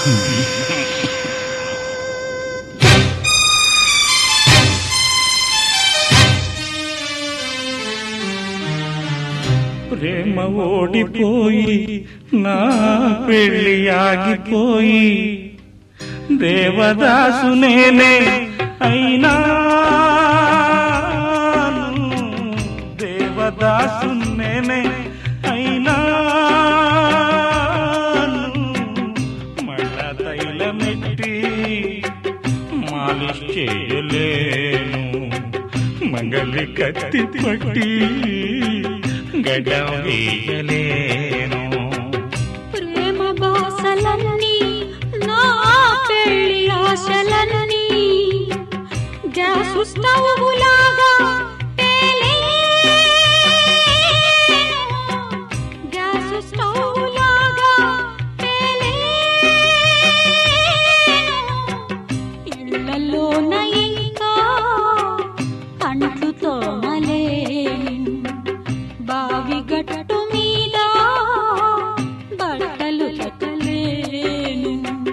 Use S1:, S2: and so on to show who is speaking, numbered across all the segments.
S1: ప్రేమ ఓడిపోయి నా పెళ్లి ఆగిపోయి దేవదాసు నేనే అయినా దేవదాసు నేనే అయినా మళ్ళ తైలమెట్టి మాలిష్ చేయలేను మంగళి కత్తి పట్టి గడ్డం వేయలేను
S2: ప్రేమ బాసలన్నీ నా పెళ్లి ఆశలన్నీ గ్యాస్ స్టవ్ లాగా గ్యాస్ స్టవ్ లాగా ఇళ్లలోన ఇంకా అంట్లు తోమలేను బావి గట్టు మీద బట్టలు ఉతకలేను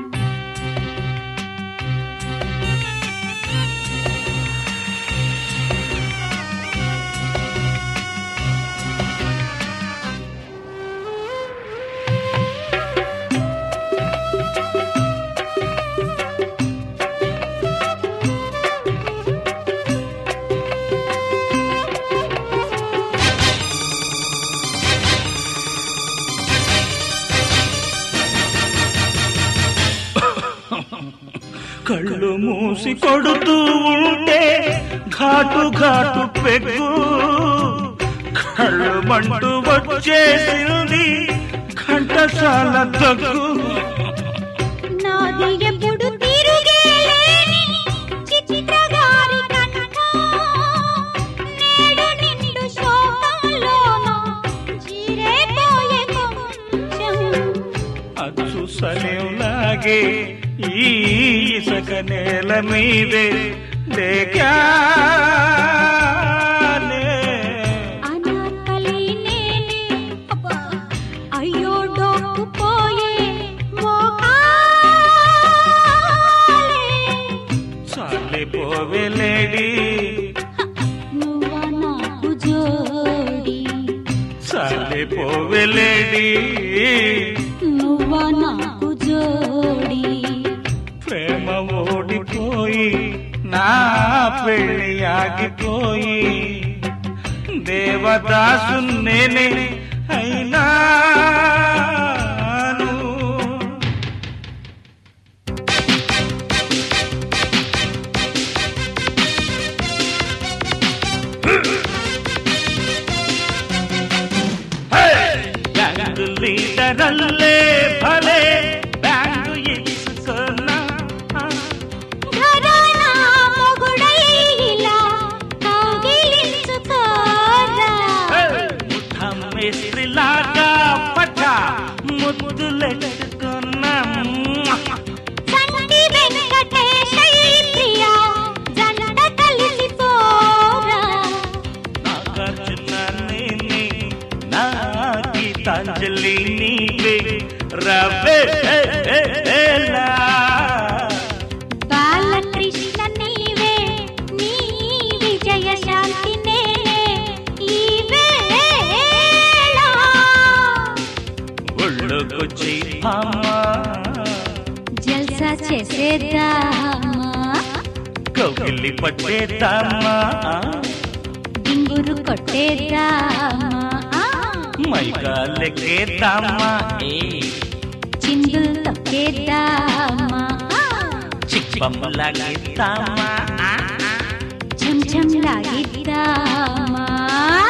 S1: కళ్ళు మూసి కొడుతూ ఉంటే ఘాటు ఘాటు పెగ్గు కళ్ళు మంటూ వచ్చేసింది ఘంటసాల దగ్గు
S2: నాది ఎప్పుడు తిరుగేలేని చిత్రగారి కనుక నేడు నిండు శోకంలోన జీరేపోయే కొంచెం
S1: అచ్చు సలేలాగే ఈ ఇసక నేల మీదే లేకానే
S2: అనార్కలి నేనే అబ్బా, అయ్యో డోక్కుపోయే మోకాలే.
S1: చాలే పోవెలేడి
S2: నువ్వా నాకు జోడి
S1: చాలే పోవెలేడి
S2: నువ్వా నాకు జోడి
S1: ప్రేమ ఓడిపోయి నా పెళ్లి ఆగిపోయి దేవదాసు నేనే అయినాను బ్యాంకు లీడరల్లే భలే బ్యాంకు ఇచ్చుకున్నా
S2: ఘరానా మొగుడై ఇలా కౌగిలించుకోరా.
S1: ముఠం మేస్త్రిలాగా పట ముద్దులెట్టుకున్నా
S2: సంటి వెంకటేశయ్య ప్రియా, జంట కలిసిపోరా.
S1: నాగార్జున నేనే నా గీతాంజలి నీవే రవే
S2: బాలకృష్ణ నీవే, నీ విజయ శాంతి నేనే, ఈ వేళ.
S1: ఒళ్ళొకొచ్చి అమ్మ
S2: జల్సా చేసేద్దామా
S1: కౌగిలి పట్టేద్దామా
S2: డింగురు కొట్టేద్దామా
S1: మైకా లెక్కేద్దామా ఏ
S2: చిందులు తొక్కేద్దామా
S1: చిప్పమ్మ లాగేద్దామా
S2: చెం చెం లాగిద్దామా